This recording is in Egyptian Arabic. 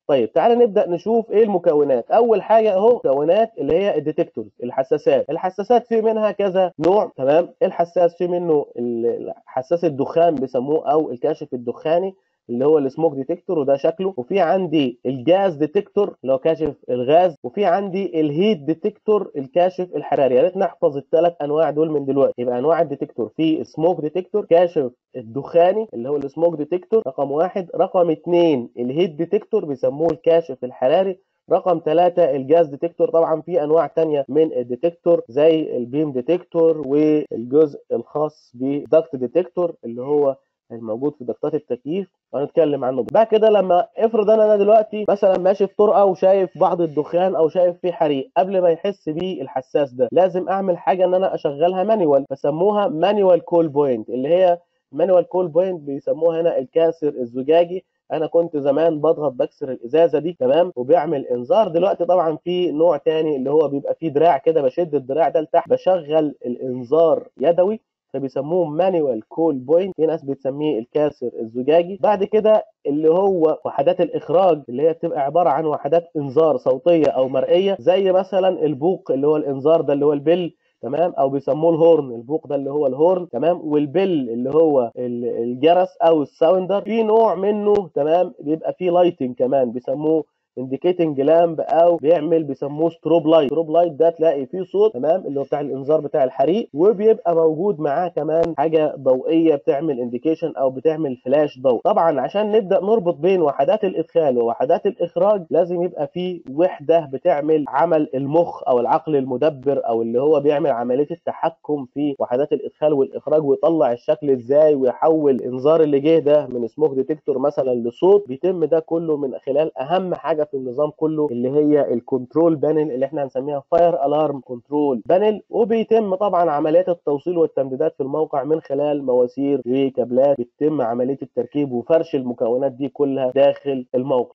طيب تعالى نبدا نشوف ايه المكونات اول حاجه اهو مكونات اللي هي الديتكتورز الحساسات الحساسات في منها كذا نوع تمام الحساس في منه حساس الدخان بيسموه او الكاشف الدخاني اللي هو السموك ديتكتور وده شكله وفي عندي الجاز ديتكتور اللي هو كاشف الغاز وفي عندي الهيت ديتكتور الكاشف الحراري يا ريت نحفظ الثلاث انواع دول من دلوقتي يبقى انواع الديتكتور في سموك ديتكتور كاشف الدخاني اللي هو السموك ديتكتور رقم واحد رقم اثنين الهيت ديتكتور بيسموه الكاشف الحراري رقم ثلاثة الجاز ديتكتور طبعا في انواع تانية من الديتكتور زي البيم ديتكتور والجزء الخاص بدكت ديتكتور اللي هو الموجود في ضغطات التكييف وهنتكلم عنه بعد كده لما افرض انا انا دلوقتي مثلا ماشي في طرقه وشايف بعض الدخان او شايف فيه حريق قبل ما يحس بيه الحساس ده لازم اعمل حاجه ان انا اشغلها مانيوال بسموها مانيوال كول بوينت اللي هي مانيوال كول بوينت بيسموها هنا الكاسر الزجاجي انا كنت زمان بضغط بكسر الازازه دي تمام وبيعمل انذار دلوقتي طبعا في نوع تاني اللي هو بيبقى فيه دراع كده بشد الدراع ده لتحت بشغل الانذار يدوي فبيسموه مانيوال كول بوينت في ناس بتسميه الكاسر الزجاجي بعد كده اللي هو وحدات الاخراج اللي هي بتبقى عباره عن وحدات انذار صوتيه او مرئيه زي مثلا البوق اللي هو الانذار ده اللي هو البل تمام او بيسموه الهورن البوق ده اللي هو الهورن تمام والبل اللي هو الجرس او الساوندر في نوع منه تمام بيبقى فيه لايتنج كمان بيسموه انديكيتنج لامب او بيعمل بيسموه ستروب لايت ستروب لايت ده تلاقي فيه صوت تمام اللي هو بتاع الانذار بتاع الحريق وبيبقى موجود معاه كمان حاجه ضوئيه بتعمل انديكيشن او بتعمل فلاش ضوء طبعا عشان نبدا نربط بين وحدات الادخال ووحدات الاخراج لازم يبقى في وحده بتعمل عمل المخ او العقل المدبر او اللي هو بيعمل عمليه التحكم في وحدات الادخال والاخراج ويطلع الشكل ازاي ويحول الانذار اللي جه ده من سموك ديتكتور مثلا لصوت بيتم ده كله من خلال اهم حاجه في النظام كله اللي هي الكنترول بانل اللي احنا هنسميها فاير الارم كنترول بانل وبيتم طبعا عمليات التوصيل والتمديدات في الموقع من خلال مواسير وكابلات بتتم عمليه التركيب وفرش المكونات دي كلها داخل الموقع